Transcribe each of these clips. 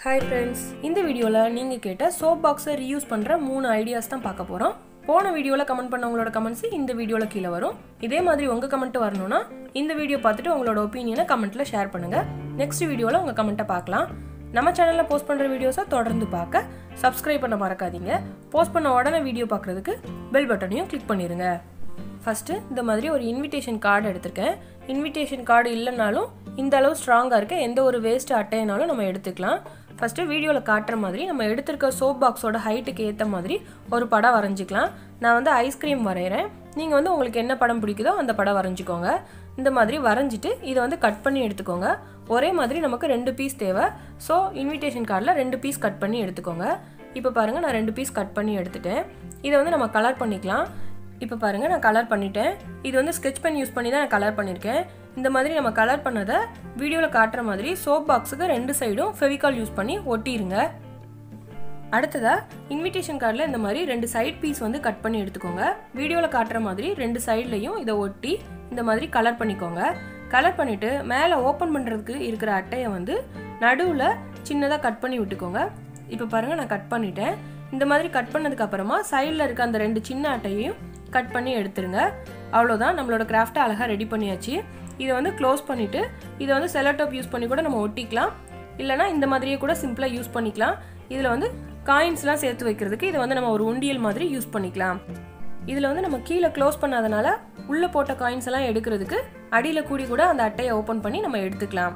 hi friends இந்த வீடியோவில் நீங்கள் கேட்ட சோப் பாக்ஸை ரீயூஸ் பண்ணுற மூணு ஐடியாஸ் தான் பார்க்க போகிறோம் போன வீடியோவில் கமெண்ட் பண்ணவங்களோட கமெண்ட்ஸ் இந்த வீடியோவில் கீழே வரும் இதே மாதிரி உங்கள் கமெண்ட் வரணும்னா இந்த வீடியோ பார்த்துட்டு உங்களோட ஒப்பீனியனை கமெண்ட்டில் ஷேர் பண்ணுங்கள் நெக்ஸ்ட் வீடியோவில் உங்கள் கமெண்ட்டை பார்க்கலாம் நம்ம சேனலில் போஸ்ட் பண்ணுற வீடியோஸை தொடர்ந்து பார்க்க சப்ஸ்கிரைப் பண்ண மறக்காதீங்க போஸ்ட் பண்ண உடனே வீடியோ பார்க்குறதுக்கு பெல் பட்டனையும் கிளிக் பண்ணிடுங்க ஃபஸ்ட்டு இந்த மாதிரி ஒரு இன்விடேஷன் கார்டு எடுத்திருக்கேன் இன்விடேஷன் கார்டு இல்லைனாலும் இந்த அளவு ஸ்ட்ராங்காக இருக்க எந்த ஒரு வேஸ்ட் அட்டைனாலும் நம்ம எடுத்துக்கலாம் ஃபஸ்ட்டு வீடியோவில் காட்டுற மாதிரி நம்ம எடுத்திருக்க சோப் பாக்ஸோட ஹைட்டுக்கு ஏற்ற மாதிரி ஒரு படம் வரைஞ்சிக்கலாம் நான் வந்து ஐஸ்கிரீம் வரைகிறேன் நீங்கள் வந்து உங்களுக்கு என்ன படம் பிடிக்குதோ அந்த படம் வரைஞ்சிக்கோங்க இந்த மாதிரி வரைஞ்சிட்டு இதை வந்து கட் பண்ணி எடுத்துக்கோங்க ஒரே மாதிரி நமக்கு ரெண்டு பீஸ் தேவை ஸோ இன்விடேஷன் கார்டில் ரெண்டு பீஸ் கட் பண்ணி எடுத்துக்கோங்க இப்போ பாருங்கள் நான் ரெண்டு பீஸ் கட் பண்ணி எடுத்துட்டேன் இதை வந்து நம்ம கலர் பண்ணிக்கலாம் இப்போ பாருங்கள் நான் கலர் பண்ணிட்டேன் இது வந்து ஸ்கெச் பென் யூஸ் பண்ணி தான் நான் கலர் பண்ணியிருக்கேன் இந்த மாதிரி நம்ம கலர் பண்ணதை வீடியோவில் காட்டுற மாதிரி சோப் பாக்ஸுக்கு ரெண்டு சைடும் ஃபெவிகால் யூஸ் பண்ணி ஒட்டிடுங்க அடுத்ததாக இன்விடேஷன் கார்டில் இந்த மாதிரி ரெண்டு சைட் பீஸ் வந்து கட் பண்ணி எடுத்துக்கோங்க வீடியோவில் காட்டுற மாதிரி ரெண்டு சைட்லையும் இதை ஒட்டி இந்த மாதிரி கலர் பண்ணிக்கோங்க கலர் பண்ணிவிட்டு மேலே ஓப்பன் பண்ணுறதுக்கு இருக்கிற அட்டையை வந்து நடுவில் சின்னதாக கட் பண்ணி விட்டுக்கோங்க இப்போ பாருங்கள் நான் கட் பண்ணிட்டேன் இந்த மாதிரி கட் பண்ணதுக்கு அப்புறமா சைடில் இருக்க அந்த ரெண்டு சின்ன அட்டையையும் கட் பண்ணி எடுத்துருங்க அவ்வளோதான் நம்மளோட கிராஃப்டை அழகாக ரெடி பண்ணியாச்சு இதை வந்து க்ளோஸ் பண்ணிவிட்டு இதை வந்து செலோடாப் யூஸ் பண்ணி கூட நம்ம ஒட்டிக்கலாம் இல்லைனா இந்த மாதிரியே கூட சிம்பிளாக யூஸ் பண்ணிக்கலாம் இதில் வந்து காயின்ஸ்லாம் சேர்த்து வைக்கிறதுக்கு இதை வந்து நம்ம ஒரு உண்டியல் மாதிரி யூஸ் பண்ணிக்கலாம் இதில் வந்து நம்ம கீழே க்ளோஸ் பண்ணாதனால உள்ளே போட்ட காயின்ஸ் எல்லாம் எடுக்கிறதுக்கு அடியில் கூடி கூட அந்த அட்டையை ஓப்பன் பண்ணி நம்ம எடுத்துக்கலாம்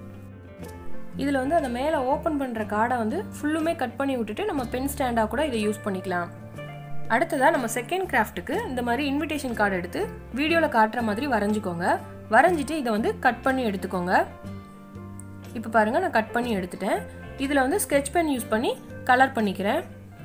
இதில் வந்து அந்த மேலே ஓப்பன் பண்ணுற கார்டை வந்து ஃபுல்லுமே கட் பண்ணி விட்டுட்டு நம்ம பென் ஸ்டாண்டாக கூட இதை யூஸ் பண்ணிக்கலாம் அடுத்ததாக நம்ம செகண்ட் கிராஃப்ட்டுக்கு இந்த மாதிரி இன்விடேஷன் கார்டு எடுத்து வீடியோவில் காட்டுற மாதிரி வரைஞ்சிக்கோங்க வரைஞ்சிட்டு இதை வந்து கட் பண்ணி எடுத்துக்கோங்க இப்போ பாருங்கள் நான் கட் பண்ணி எடுத்துட்டேன் இதில் வந்து ஸ்கெச் பென் யூஸ் பண்ணி கலர் பண்ணிக்கிறேன்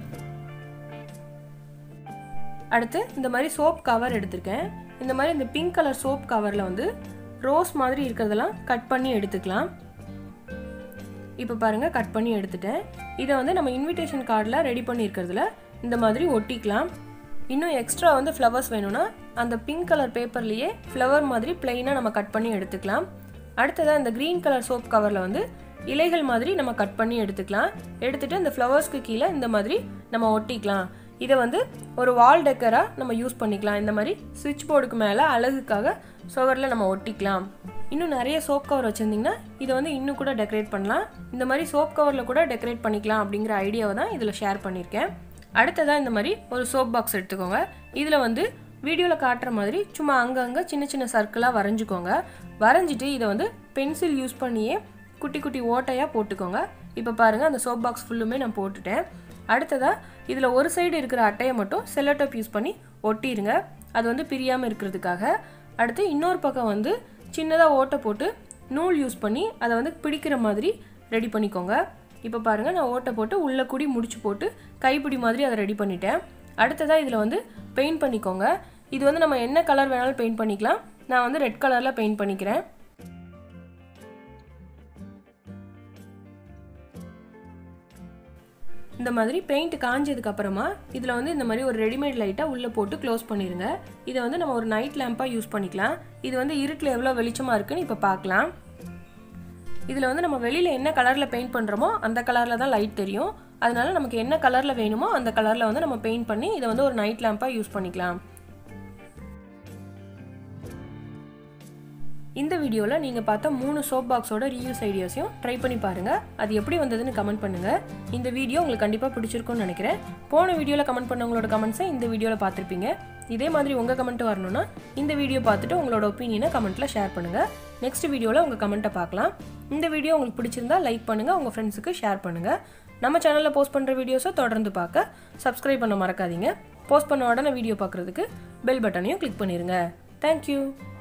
அடுத்து இந்த மாதிரி சோப் கவர் எடுத்திருக்கேன் இந்த மாதிரி இந்த பிங்க் கலர் சோப் கவரில் வந்து ரோஸ் மாதிரி இருக்கிறதெல்லாம் கட் பண்ணி எடுத்துக்கலாம் இப்போ பாருங்கள் கட் பண்ணி எடுத்துட்டேன் இதை வந்து நம்ம இன்விடேஷன் கார்டில் ரெடி பண்ணியிருக்கிறதுல இந்த மாதிரி ஒட்டிக்கலாம் இன்னும் எக்ஸ்ட்ரா வந்து ஃப்ளவர்ஸ் வேணும்னா அந்த பிங்க் கலர் பேப்பர்லேயே ஃப்ளவர் மாதிரி பிளெயினாக நம்ம கட் பண்ணி எடுத்துக்கலாம் அடுத்ததாக இந்த க்ரீன் கலர் சோப் கவரில் வந்து இலைகள் மாதிரி நம்ம கட் பண்ணி எடுத்துக்கலாம் எடுத்துகிட்டு இந்த ஃப்ளவர்ஸ்க்கு கீழே இந்த மாதிரி நம்ம ஒட்டிக்கலாம் இதை வந்து ஒரு வால் டெக்கராக நம்ம யூஸ் பண்ணிக்கலாம் இந்த மாதிரி சுவிட்ச் போர்டுக்கு மேலே அழகுக்காக சுவரில் நம்ம ஒட்டிக்கலாம் இன்னும் நிறைய சோப் கவர் வச்சுருந்திங்கன்னா இதை வந்து இன்னும் கூட டெக்கரேட் பண்ணலாம் இந்த மாதிரி சோப் கவரில் கூட டெக்கரேட் பண்ணிக்கலாம் அப்படிங்கிற ஐடியாவை தான் இதில் ஷேர் பண்ணியிருக்கேன் அடுத்ததாக இந்த மாதிரி ஒரு சோப் பாக்ஸ் எடுத்துக்கோங்க இதில் வந்து வீடியோவில் காட்டுற மாதிரி சும்மா அங்கங்கே சின்ன சின்ன சர்க்கிளாக வரைஞ்சிக்கோங்க வரைஞ்சிட்டு இதை வந்து பென்சில் யூஸ் பண்ணியே குட்டி குட்டி ஓட்டையாக போட்டுக்கோங்க இப்போ பாருங்கள் அந்த சோப் பாக்ஸ் ஃபுல்லுமே நான் போட்டுட்டேன் அடுத்ததாக இதில் ஒரு சைடு இருக்கிற அட்டையை மட்டும் செல்லோடோப் யூஸ் பண்ணி ஒட்டிடுங்க அது வந்து பிரியாமல் இருக்கிறதுக்காக அடுத்து இன்னொரு பக்கம் வந்து சின்னதாக ஓட்டை போட்டு நூல் யூஸ் பண்ணி அதை வந்து பிடிக்கிற மாதிரி ரெடி பண்ணிக்கோங்க இப்போ பாருங்கள் நான் ஓட்டை போட்டு உள்ளே கூடி முடிச்சு போட்டு கைப்பிடி மாதிரி அதை ரெடி பண்ணிட்டேன் அடுத்ததாக இதில் வந்து பெயிண்ட் பண்ணிக்கோங்க இது வந்து நம்ம என்ன கலர் வேணாலும் பெயிண்ட் பண்ணிக்கலாம் நான் வந்து ரெட் கலரில் பெயிண்ட் பண்ணிக்கிறேன் இந்த மாதிரி பெயிண்ட் காஞ்சதுக்கு அப்புறமா இதில் வந்து இந்த மாதிரி ஒரு ரெடிமேட் லைட்டாக உள்ளே போட்டு க்ளோஸ் பண்ணிடுங்க இதை வந்து நம்ம ஒரு நைட் லேம்பாக யூஸ் பண்ணிக்கலாம் இது வந்து இருட்டில் எவ்வளோ வெளிச்சமாக இருக்குன்னு இப்போ பார்க்கலாம் இதில் வந்து நம்ம வெளியில் என்ன கலரில் பெயிண்ட் பண்ணுறோமோ அந்த கலரில் தான் லைட் தெரியும் அதனால நமக்கு என்ன கலரில் வேணுமோ அந்த கலரில் வந்து நம்ம பெயிண்ட் பண்ணி இதை வந்து ஒரு நைட் லேம்பாக யூஸ் பண்ணிக்கலாம் இந்த வீடியோவில் நீங்கள் பார்த்த மூணு சோப் பாக்ஸோட ரீயூஸ் ஐடியாஸையும் ட்ரை பண்ணி பாருங்கள் அது எப்படி வந்ததுன்னு கமெண்ட் பண்ணுங்கள் இந்த வீடியோ உங்களுக்கு கண்டிப்பாக பிடிச்சிருக்கும்னு நினைக்கிறேன் போன வீடியோவில் கமெண்ட் பண்ணவங்களோட கமெண்ட்ஸை இந்த வீடியோவில் பார்த்துருப்பீங்க இதே மாதிரி உங்கள் கமெண்ட் வரணும்னா இந்த வீடியோ பார்த்துட்டு உங்களோட ஒப்பீனியனை கமெண்ட்டில் ஷேர் பண்ணுங்கள் நெக்ஸ்ட் வீடியோவில் உங்கள் கமெண்ட்டை பார்க்கலாம் இந்த வீடியோ உங்களுக்கு பிடிச்சிருந்தா லைக் பண்ணுங்கள் உங்கள் ஃப்ரெண்ட்ஸுக்கு ஷேர் பண்ணுங்கள் நம்ம சேனலில் போஸ்ட் பண்ணுற வீடியோஸை தொடர்ந்து பார்க்க சப்ஸ்கிரைப் பண்ண மறக்காதீங்க போஸ்ட் பண்ண உடனே வீடியோ பார்க்குறதுக்கு பெல் பட்டனையும் கிளிக் பண்ணிடுங்க தேங்க்யூ